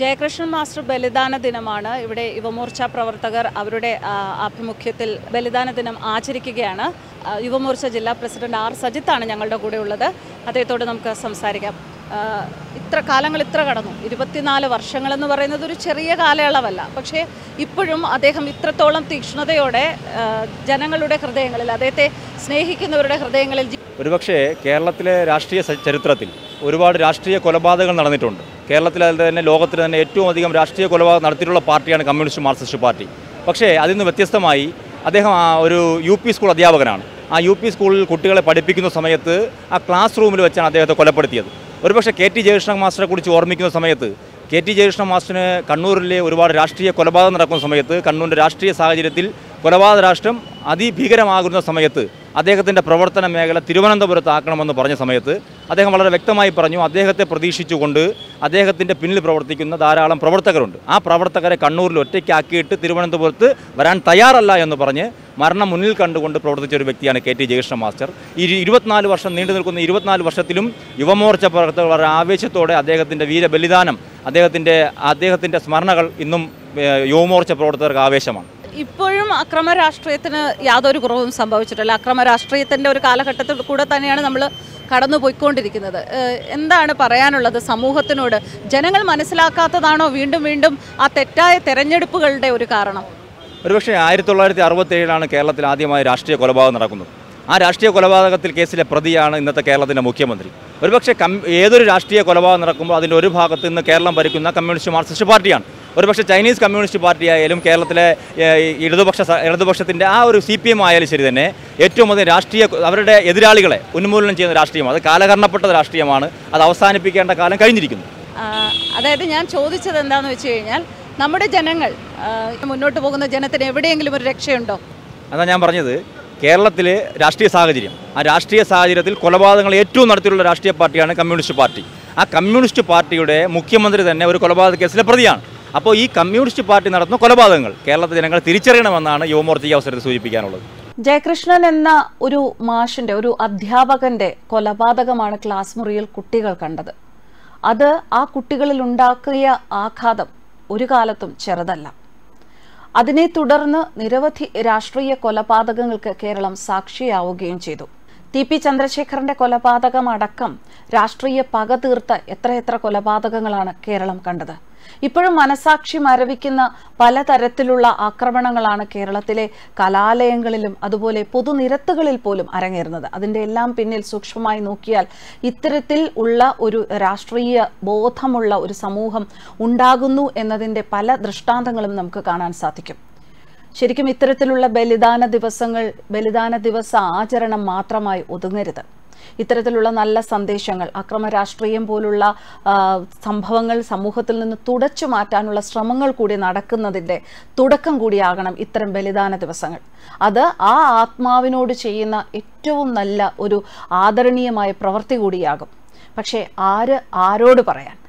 Jayakrishnan master ബലിദാന ദിനമാണ് ഇവിടെ യുവമോർച്ച പ്രവർത്തകർ അവരുടെ ആ, ആഭിമുഖ്യത്തിൽ ബലിദാന ദിനം ആചരിക്കുകയാണ് ആ, യുവമോർച്ച ജില്ലാ പ്രസിഡന്റ് ആർ സജിത്താണ് ഞങ്ങളുടെ കൂടെ ഉള്ളത് അദ്ദേഹത്തോട് നമുക്ക് സംസാരിക്കാം ആ, ഇത്ര കാലങ്ങൾ ഇത്ര കടന്നു ഇരുപത്തിനാല് വർഷങ്ങളെന്ന് പറയുന്നത് ഒരു ചെറിയ കാലയളവല്ല പക്ഷേ ഇപ്പോഴും അദ്ദേഹം ഇത്രത്തോളം തീക്ഷ്ണതയോടെ ആ, ജനങ്ങളുടെ ഹൃദയങ്ങളിൽ അദ്ദേഹത്തെ സ്നേഹിക്കുന്നവരുടെ ഹൃദയങ്ങളിൽ ജി- ഒരുപക്ഷെ കേരളത്തിലെ രാഷ്ട്രീയ സ- ചരിത്രത്തിൽ ഒരുപാട് രാഷ്ട്രീയ കൊലപാതകങ്ങൾ നടന്നിട്ടുണ്ട് കേരളത്തിലെ തന്നെ ലോകത്തിൽ തന്നെ ഏറ്റവും അധികം രാഷ്ട്രീയ കൊലപാതകം നടത്തിയിട്ടുള്ള പാർട്ടിയാണ് കമ്മ്യൂണിസ്റ്റ് മാർക്സിസ്റ്റ് പാർട്ടി പക്ഷേ അതിൽ നിന്ന് വ്യത്യസ്തമായി അദ്ദേഹം ആ ഒരു യു പി സ്കൂൾ അധ്യാപകനാണ് ആ യു പി സ്കൂളിൽ കുട്ടികളെ പഠിപ്പിക്കുന്ന സമയത്ത് ആ ക്ലാസ് റൂമിൽ വെച്ചാണ് അദ്ദേഹത്തെ കൊലപ്പെടുത്തിയത് ഒരുപക്ഷെ കെ ടി ജയകൃഷ്ണൻ മാസ്റ്ററെ കുറിച്ച് ഓർമ്മിക്കുന്ന സമയത്ത് കെ ടി ജയകൃഷ്ണൻ മാസ്റ്ററിന് കണ്ണൂരിലെ ഒരുപാട് രാഷ്ട്രീയ കൊലപാതകം നടക്കുന്ന സമയത്ത് കണ്ണൂരിൻ്റെ രാഷ്ട്രീയ സാഹചര്യത്തിൽ കൊലപാതക രാഷ്ട്രം അതിഭീകരമാകുന്ന സമയത്ത് അദ്ദേഹത്തിൻ്റെ പ്രവർത്തന മേഖല തിരുവനന്തപുരത്ത് ആക്കണമെന്ന് പറഞ്ഞ സമയത്ത് അദ്ദേഹം വളരെ വ്യക്തമായി പറഞ്ഞു അദ്ദേഹത്തെ പ്രതീക്ഷിച്ചുകൊണ്ട് അദ്ദേഹത്തിൻ്റെ പിന്നിൽ പ്രവർത്തിക്കുന്ന ധാരാളം പ്രവർത്തകരുണ്ട് ആ പ്രവർത്തകരെ കണ്ണൂരിൽ ഒറ്റയ്ക്കാക്കിയിട്ട് തിരുവനന്തപുരത്ത് വരാൻ തയ്യാറല്ല എന്ന് പറഞ്ഞ് മരണം മുന്നിൽ കണ്ടുകൊണ്ട് പ്രവർത്തിച്ച ഒരു വ്യക്തിയാണ് കെ ടി ജയകൃഷ്ണ മാസ്റ്റർ ഈ ഇരുപത്തിനാല് വർഷം നീണ്ടു നിൽക്കുന്ന ഇരുപത്തിനാല് വർഷത്തിലും യുവമോർച്ച പ്രവർത്തകർ വളരെ ആവേശത്തോടെ അദ്ദേഹത്തിൻ്റെ വീരബലിദാനം അദ്ദേഹത്തിൻ്റെ അദ്ദേഹത്തിൻ്റെ സ്മരണകൾ ഇന്നും ഏഹ്, യുവമോർച്ച പ്രവർത്തകർക്ക് ആവേശമാണ് ഇപ്പോഴും അക്രമ രാഷ്ട്രീയത്തിന് യാതൊരു കുറവും സംഭവിച്ചിട്ടില്ല അക്രമ രാഷ്ട്രീയത്തിൻ്റെ ഒരു കാലഘട്ടത്തിൽ കൂടെ തന്നെയാണ് നമ്മൾ കടന്നു പോയിക്കൊണ്ടിരിക്കുന്നത് ഏഹ് എന്താണ് പറയാനുള്ളത് സമൂഹത്തിനോട് ജനങ്ങൾ മനസ്സിലാക്കാത്തതാണോ വീണ്ടും വീണ്ടും ആ തെറ്റായ തെരഞ്ഞെടുപ്പുകളുടെ ഒരു കാരണം ഒരുപക്ഷെ ആയിരത്തി തൊള്ളായിരത്തി അറുപത്തി ഏഴിലാണ് കേരളത്തിൽ ആദ്യമായി രാഷ്ട്രീയ കൊലപാതകം നടക്കുന്നത് ആ രാഷ്ട്രീയ കൊലപാതകത്തിൽ കേസിലെ പ്രതിയാണ് ഇന്നത്തെ കേരളത്തിൻ്റെ മുഖ്യമന്ത്രി ഒരുപക്ഷെ കം ഏതൊരു രാഷ്ട്രീയ കൊലപാതകം നടക്കുമ്പോൾ അതിൻ്റെ ഒരു ഭാഗത്ത് ഇന്ന് കേരളം ഭരിക്കുന്ന കമ്മ്യൂണിസ്റ്റ് മാർക്സിസ്റ്റ് പാർട്ടിയാണ് ഒരുപക്ഷെ ചൈനീസ് കമ്മ്യൂണിസ്റ്റ് പാർട്ടി ആയാലും കേരളത്തിലെ ഏഹ്, ഈ ഇടതുപക്ഷ സ- ഇടതുപക്ഷത്തിൻ്റെ ആ ഒരു സി പി എം ആയാലും ശരി തന്നെ ഏറ്റവും അധികം രാഷ്ട്രീയ അവരുടെ എതിരാളികളെ ഉന്മൂലനം ചെയ്യുന്ന രാഷ്ട്രീയമാണ് അത് കാലഹരണപ്പെട്ട രാഷ്ട്രീയമാണ് അത് അവസാനിപ്പിക്കേണ്ട കാലം കഴിഞ്ഞിരിക്കുന്നു ആ, അതായത് ഞാൻ ചോദിച്ചത് എന്താണെന്ന് വെച്ച് കഴിഞ്ഞാൽ നമ്മുടെ ജനങ്ങൾ ആ, മുന്നോട്ട് പോകുന്ന ജനത്തിന് എവിടെയെങ്കിലും ഒരു രക്ഷയുണ്ടോ അതാ ഞാൻ പറഞ്ഞത് കേരളത്തിലെ രാഷ്ട്രീയ സാഹചര്യം ആ രാഷ്ട്രീയ സാഹചര്യത്തിൽ കൊലപാതകങ്ങൾ ഏറ്റവും നടത്തിയുള്ള രാഷ്ട്രീയ പാർട്ടിയാണ് കമ്മ്യൂണിസ്റ്റ് പാർട്ടി ആ കമ്മ്യൂണിസ്റ്റ് പാർട്ടിയുടെ മുഖ്യമന്ത്രി തന്നെ ഒരു കൊലപാതക കേസിലെ പ്രതിയാണ് അപ്പോൾ ഈ കമ്മ്യൂണിസ്റ്റ് പാർട്ടി നടത്തുന്ന കൊലപാതകങ്ങൾ കേരളത്തിലെ ജനങ്ങൾ തിരിച്ചറിയണമെന്നാണ് യുവമോർച്ച ഈ അവസരത്തിൽ സൂചിപ്പിക്കാനുള്ളത് ജയകൃഷ്ണൻ എന്ന ഒരു മാഷിന്റെ ഒരു അധ്യാപകന്റെ കൊലപാതകമാണ് ക്ലാസ് മുറിയിൽ കുട്ടികൾ കണ്ടത് അത് ആ കുട്ടികളിൽ ഉണ്ടാക്കിയ ആഘാതം ഒരു കാലത്തും ചെറുതല്ല അതിനെ തുടർന്ന് നിരവധി രാഷ്ട്രീയ കൊലപാതകങ്ങൾക്ക് കേരളം സാക്ഷിയാവുകയും ചെയ്തു ടി പി ചന്ദ്രശേഖരന്റെ കൊലപാതകമടക്കം രാഷ്ട്രീയ പക തീർത്ത എത്രയെത്ര കൊലപാതകങ്ങളാണ് കേരളം കണ്ടത് ഇപ്പോഴും മനസാക്ഷി മരവിക്കുന്ന പലതരത്തിലുള്ള ആക്രമണങ്ങളാണ് കേരളത്തിലെ കലാലയങ്ങളിലും അതുപോലെ പൊതുനിരത്തുകളിൽ പോലും അരങ്ങേറുന്നത് അതിൻ്റെ എല്ലാം പിന്നിൽ സൂക്ഷ്മമായി നോക്കിയാൽ ഇത്തരത്തിൽ ഉള്ള ഒരു രാഷ്ട്രീയ ബോധമുള്ള ഒരു സമൂഹം ഉണ്ടാകുന്നു എന്നതിൻ്റെ പല ദൃഷ്ടാന്തങ്ങളും നമുക്ക് കാണാൻ സാധിക്കും ശരിക്കും ഇത്തരത്തിലുള്ള ബലിദാന ദിവസങ്ങൾ ബലിദാന ദിവസ ആചരണം മാത്രമായി ഒതുങ്ങരുത് ഇത്തരത്തിലുള്ള നല്ല സന്ദേശങ്ങൾ അക്രമ രാഷ്ട്രീയം പോലുള്ള ആ, സംഭവങ്ങൾ സമൂഹത്തിൽ നിന്ന് തുടച്ചു മാറ്റാനുള്ള ശ്രമങ്ങൾ കൂടി നടക്കുന്നതിൻ്റെ തുടക്കം കൂടിയാകണം ഇത്തരം ബലിദാന ദിവസങ്ങൾ അത് ആ ആത്മാവിനോട് ചെയ്യുന്ന ഏറ്റവും നല്ല ഒരു ആദരണീയമായ പ്രവൃത്തി കൂടിയാകും പക്ഷേ ആര് ആരോട് പറയാൻ